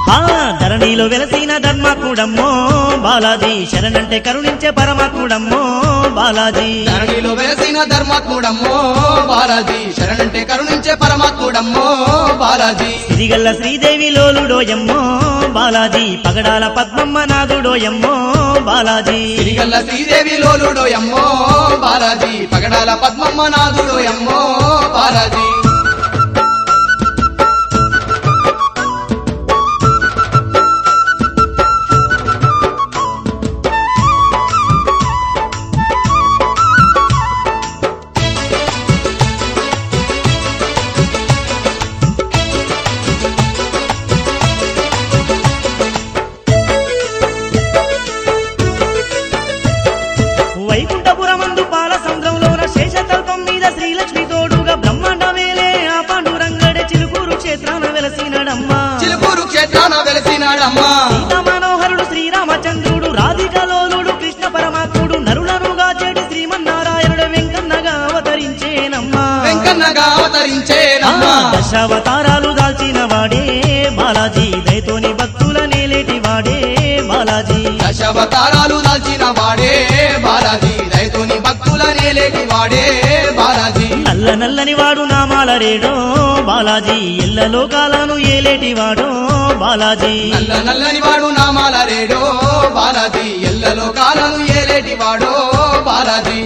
ఆ ధరణిలో వెలసిన ధర్మాత్ముడమ్మో బాలాజీ శరణంటే కరుణించే పరమాత్ముడమ్మో బాలాజీ ధరణిలో వెలసిన ధర్మాత్ముడమ్మో బాలాజీ శరణంటే కరుణించే పరమాత్ముడమ్మో బాలాజీ సిరిగల్ల శ్రీదేవి లోలుడోయమ్మో బాలాజీ పగడాల పద్మమ్మ నాథుడోయమ్మో బాలాజీ తిరిగల్ల శ్రీదేవి లోలుడోయమ్మో బాలాజీ పగడాల పద్మమ్మ నాథుడోయమ్మో బాలాజీ వైకుంఠపురమందు పాల సముద్రంలోన శేషతల్పం మీద శ్రీలక్ష్మి తోడుగా బ్రహ్మాండ వేలే ఆ పాండురంగడే చిలుకూరు క్షేత్రాన వెలసినడమ్మా చిలుకూరు క్షేత్రాన వెలసినాడమ్మా సీతా మనోహరుడు శ్రీరామచంద్రుడు రాధికలోలుడు కృష్ణ పరమాత్ముడు నరులనుగా చెడి శ్రీమన్నారాయణుడు వెంకన్నగా అవతరించేనమ్మా వెంకన్నగా ఆ, అవతరించేనమ్మా దశావతారాలు దాల్చిన వాడే బాలాజీ దయతోని భక్తుల నేలేటి వాడే బాలాజీ దశావతారాలు దాల్చిన వాడే బాలాజీ రైతుని భక్తుల నేలేటి వాడే బాలాజీ నల్ల నల్లని వాడు నామాల రేడో బాలాజీ ఎల్ల లోకాలను ఏలేటి వాడో బాలాజీ నల్ల నల్లని వాడు నామాల రేడో బాలాజీ ఎల్లలో కాలను ఏలేటి వాడో బాలాజీ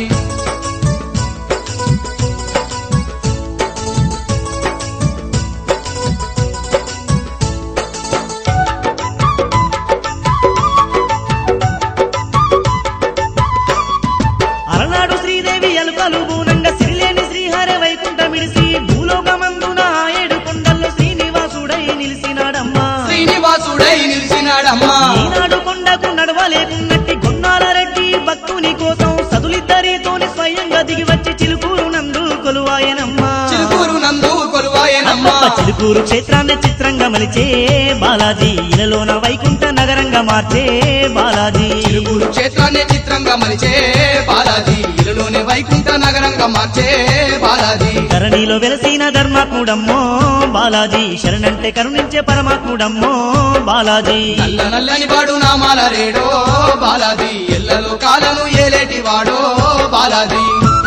అలనాడు శ్రీదేవి ఎలుకలు బూనంగా సిరిలేని శ్రీహరి వైకుంఠ మిడిసి భూలోకమందున ఆ ఏడు కొండల్లో శ్రీనివాసుడై నిలిచినాడమ్మా శ్రీనివాసుడై నిలిచినాడమ్మా ఈనాడు కొండకు నడవలేకున్నట్టి గొన్నాల రెడ్డి భక్తుని కోసం సదులిద్దరితోని స్వయంగా దిగి వచ్చి చిలుకూరు నందు కొలువాయనమ్మా చిలుకూరు నందు కొలువాయనమ్మా అబ్బబ్బ చిలుకూరు క్షేత్రాన్ని చిత్రంగా మలిచే బాలాజీ ఇలలోన వైకుంఠ నగరంగా మార్చే బాలాజీ చిలుకూరు క్షేత్రాన్ని చిత్రంగా మలిచే బాలాజీ ఇలులోనే వైకుంఠ నగరంగా మార్చే బాలాజీ ధరణిలో వెలసిన ధర్మాత్ముడమ్మో బాలాజీ శరణంటే కరుణించే పరమాత్ముడమ్మో బాలాజీ నల్ల నల్లని వాడు నామాల రేడో బాలాజీ ఎల్లలో కాలను ఏలేటి వాడో బాలాజీ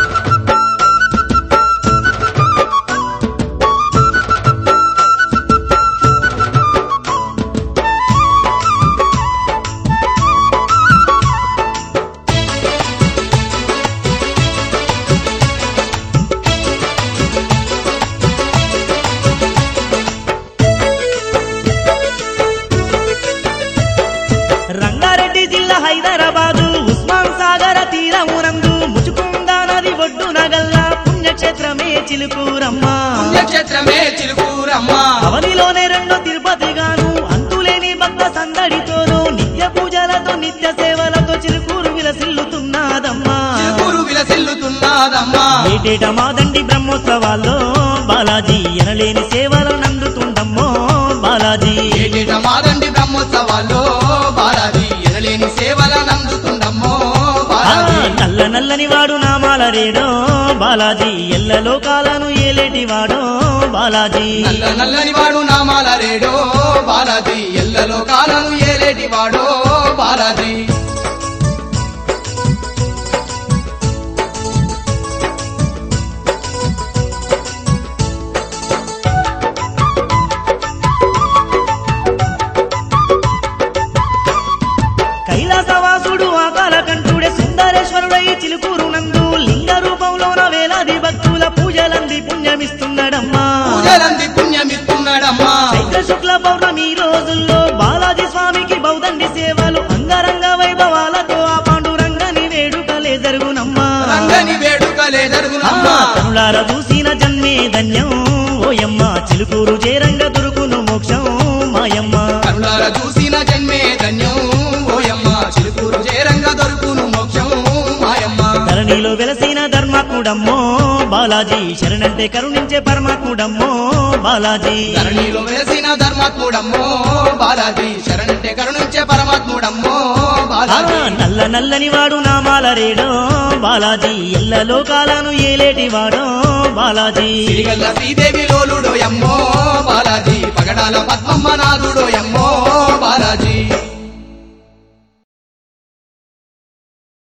రంగారెడ్డి జిల్లా హైదరాబాదు ఉస్మాన్ సాగర తీరమునందు ముచుకుందా నది ఒడ్డున గల్లా పుణ్యక్షేత్రమే చిలుకూరమ్మ పుణ్యక్షేత్రమే చిలుకూరమ్మా అవనిలోనే రెండో తిరుపతి గాను అంతులేని భక్త సందడితోనూ నిత్య పూజలతో నిత్య సేవలతో చిలుకూరు విలసిల్లుతున్నదమ్మా చిలుకూరు విలసిల్లుతున్నదమ్మా ఏటేట మాదండి బ్రహ్మోత్సవాల్లో బాలాజీ ఎనలేని సేవలు నందుతుండమ్మో బాలాజీ ఏటేట మాదండి బ్రహ్మోత్సవాల్లో బాలాజీ ఎనలేని సేవల నందుతుండమ్మో ఆ, బాలాజీ నల్ల నల్లని వాడు నామాల రేడో బాలాజీ ఎల్ల లోకాలను ఏలేటి వాడో బాలాజీ నల్ల నల్లని వాడు నామాల రేడో బాలాజీ ఎల్లలో కాలను ఏలేటి వాడో బాలాజీ కైలాసవాసుడు ఆకాల కంఠుడే సుందరేశ్వరుడై చిలుకూరు నందు లింగ రూపంలోన వేలాది భక్తుల పూజలంది పుణ్యమిస్తున్నాడమ్మా పూజలంది పుణ్యమిస్తున్నాడమ్మా చైత్ర శుక్ల పౌర్ణమి రోజుల్లో బాలాజీ స్వామికి బౌదండి సేవలు అంగరంగ వైభవాలతో ఆ పాండురంగని వేడుకలే జరుగునమ్మా రంగని వేడుకలే జరుగునమ్మా కనులార చూసిన జన్మే ధన్యం ఓయమ్మ చిలుకూరు చేరంగ దొరుకును మోక్షం మాయమ్మ కరుణాల చూసిన జన్మే ధన్యం ఓయమ్మ చిలుకూరు చేరంగా దొరుకును మోక్షం మాయమ్మ ధరణిలో వెలసిన ధర్మాత్ముడమ్మో బాలాజీ శరణంటే కరుణించే పరమాత్ముడమ్మో బాలాజీ ధరణిలో వెలసిన ధర్మాత్ముడమ్మో బాలాజీ శరణంటే కరుణించే పరమాత్ముడమ్మో బాలాజీ బాలాజీ నల్ల నల్లని వాడు నామాల రేడో బాలాజీ ఎల్ల లోకాలను ఏలేటి వాడో బాలాజీ సిరిగల్ల శ్రీదేవి లోలుడో ఎమ్మో బాలాజీ పగడాల పద్మమ్మ నాథుడో ఎమ్మో బాలాజీ